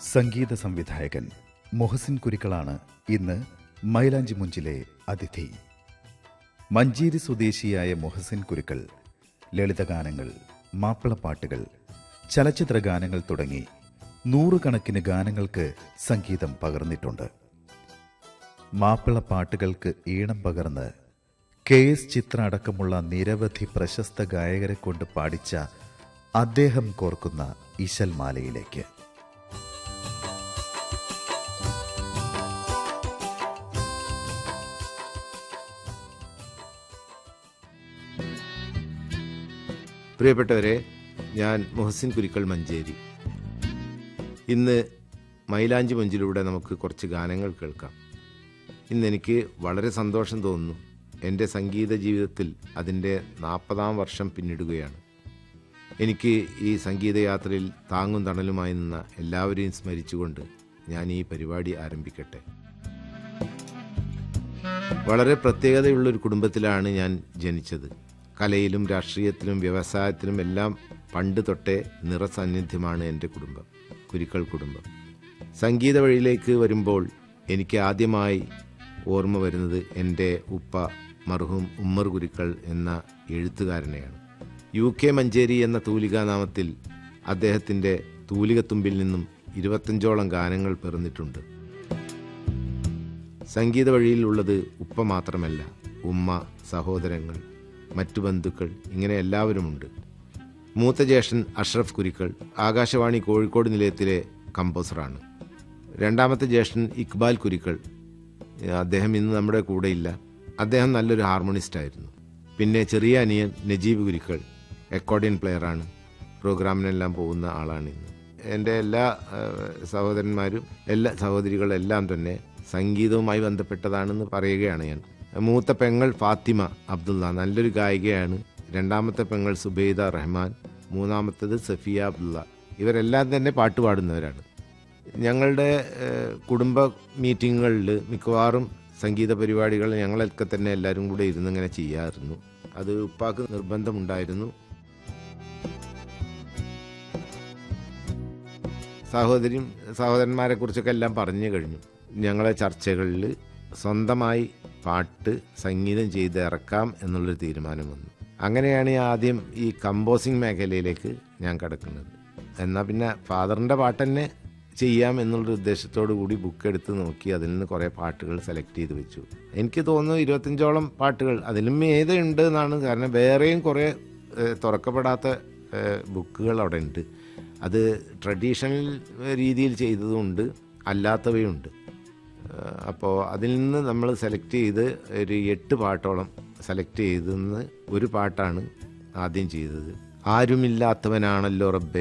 സംഗീത സംവിധായകൻ മൊഹസിൻ കുരിക്കളാണ് ഇന്ന് മൈലാഞ്ചി മുഞ്ചിലെ അതിഥി മഞ്ചേരി സ്വദേശിയായ മൊഹസിൻ കുരുക്കൾ ലളിതഗാനങ്ങൾ മാപ്പിളപ്പാട്ടുകൾ ചലച്ചിത്ര ഗാനങ്ങൾ തുടങ്ങി നൂറുകണക്കിന് ഗാനങ്ങൾക്ക് സംഗീതം പകർന്നിട്ടുണ്ട് മാപ്പിളപ്പാട്ടുകൾക്ക് ഈണം പകർന്ന് കെ എസ് ചിത്ര അടക്കമുള്ള നിരവധി പ്രശസ്ത ഗായകരെ കൊണ്ട് പാടിച്ച അദ്ദേഹം കോർക്കുന്ന ഇശൽമാലയിലേക്ക് പ്രിയപ്പെട്ടവരെ ഞാൻ മുഹസിൻ കുരിക്കൾ മഞ്ചേരി ഇന്ന് മൈലാഞ്ചി മഞ്ചിലൂടെ നമുക്ക് കുറച്ച് ഗാനങ്ങൾ കേൾക്കാം ഇന്ന് എനിക്ക് വളരെ സന്തോഷം തോന്നുന്നു എൻ്റെ സംഗീത ജീവിതത്തിൽ അതിൻ്റെ നാൽപ്പതാം വർഷം പിന്നിടുകയാണ് എനിക്ക് ഈ സംഗീതയാത്രയിൽ താങ്ങും തണലുമായി നിന്ന എല്ലാവരെയും സ്മരിച്ചുകൊണ്ട് ഞാൻ ഈ പരിപാടി ആരംഭിക്കട്ടെ വളരെ പ്രത്യേകതയുള്ള ഒരു കുടുംബത്തിലാണ് ഞാൻ ജനിച്ചത് കലയിലും രാഷ്ട്രീയത്തിലും വ്യവസായത്തിലും എല്ലാം പണ്ട് തൊട്ടേ നിറസാന്നിധ്യമാണ് എൻ്റെ കുടുംബം കുരുക്കൾ കുടുംബം സംഗീത വഴിയിലേക്ക് വരുമ്പോൾ എനിക്ക് ആദ്യമായി ഓർമ്മ വരുന്നത് എൻ്റെ ഉപ്പ മർഹൂം ഉമ്മർ കുരുക്കൾ എന്ന എഴുത്തുകാരനെയാണ് യു കെ മഞ്ചേരി എന്ന തൂലികാനാമത്തിൽ അദ്ദേഹത്തിൻ്റെ തൂലികത്തുമ്പിൽ നിന്നും ഇരുപത്തഞ്ചോളം ഗാനങ്ങൾ പിറന്നിട്ടുണ്ട് സംഗീത വഴിയിലുള്ളത് ഉപ്പ മാത്രമല്ല ഉമ്മ സഹോദരങ്ങൾ മറ്റു ബന്ധുക്കൾ ഇങ്ങനെ എല്ലാവരുമുണ്ട് മൂത്ത ജ്യേഷ്ഠൻ അഷ്റഫ് കുരിക്കൾ ആകാശവാണി കോഴിക്കോട് നിലയത്തിലെ കമ്പോസറാണ് രണ്ടാമത്തെ ജ്യേഷ്ഠൻ ഇക്ബാൽ കുരിക്കൾ അദ്ദേഹം ഇന്ന് നമ്മുടെ കൂടെയില്ല അദ്ദേഹം നല്ലൊരു ഹാർമോണിസ്റ്റ് ആയിരുന്നു പിന്നെ ചെറിയ അനിയൻ നജീബ് കുരിക്കൾ അക്കോർഡിയൻ പ്ലെയറാണ് പ്രോഗ്രാമിനെല്ലാം പോകുന്ന ആളാണ് ഇന്ന് എൻ്റെ എല്ലാ ഏഹ്, സഹോദരന്മാരും എല്ലാ സഹോദരികളെല്ലാം തന്നെ സംഗീതവുമായി ബന്ധപ്പെട്ടതാണെന്ന് പറയുകയാണ് ഞാൻ മൂത്ത പെങ്ങൾ ഫാത്തിമ അബ്ദുള്ള നല്ലൊരു ഗായികയാണ് രണ്ടാമത്തെ പെങ്ങൾ സുബൈദ റഹ്മാൻ മൂന്നാമത്തേത് സഫിയ അബ്ദുള്ള ഇവരെല്ലാം തന്നെ പാട്ട് പാടുന്നവരാണ് ഞങ്ങളുടെ ഏഹ്, കുടുംബ മീറ്റിങ്ങുകളിൽ മിക്കവാറും സംഗീത പരിപാടികൾ ഞങ്ങളൊക്കെ തന്നെ എല്ലാവരും കൂടെ ഇരുന്ന് ഇങ്ങനെ ചെയ്യാറുന്നു അത് ഉപ്പാക്ക് നിർബന്ധമുണ്ടായിരുന്നു സഹോദരിയും സഹോദരന്മാരെ കുറിച്ചൊക്കെ എല്ലാം പറഞ്ഞു കഴിഞ്ഞു ഞങ്ങളെ ചർച്ചകളിൽ സ്വന്തമായി പാട്ട് സംഗീതം ചെയ്ത് ഇറക്കാം എന്നുള്ളൊരു തീരുമാനം വന്നു അങ്ങനെയാണ് ഞാൻ ആദ്യം ഈ കമ്പോസിങ് മേഖലയിലേക്ക് ഞാൻ കിടക്കുന്നത് എന്നാൽ പിന്നെ ഫാദറിൻ്റെ പാട്ട് തന്നെ ചെയ്യാം എന്നുള്ളൊരു ഉദ്ദേശത്തോടു കൂടി ബുക്ക് എടുത്ത് നോക്കി അതിൽ നിന്ന് കുറേ പാട്ടുകൾ സെലക്ട് ചെയ്ത് വെച്ചു എനിക്ക് തോന്നുന്നു ഇരുപത്തഞ്ചോളം പാട്ടുകൾ അതിലും ഏതുണ്ട് എന്നാണ് കാരണം വേറെയും കുറേ ഏഹ്, തുറക്കപ്പെടാത്ത ഏഹ്, ബുക്കുകൾ അവിടെ ഉണ്ട് അത് ട്രഡീഷണൽ രീതിയിൽ ചെയ്തതുണ്ട് അല്ലാത്തവയുണ്ട് അപ്പോൾ അതിൽ നിന്ന് നമ്മൾ സെലക്ട് ചെയ്ത് ഒരു എട്ട് പാട്ടോളം സെലക്ട് ചെയ്തെന്ന് ഒരു പാട്ടാണ് ആദ്യം ചെയ്തത് ആരുമില്ലാത്തവനാണല്ലോ റബ്ബെ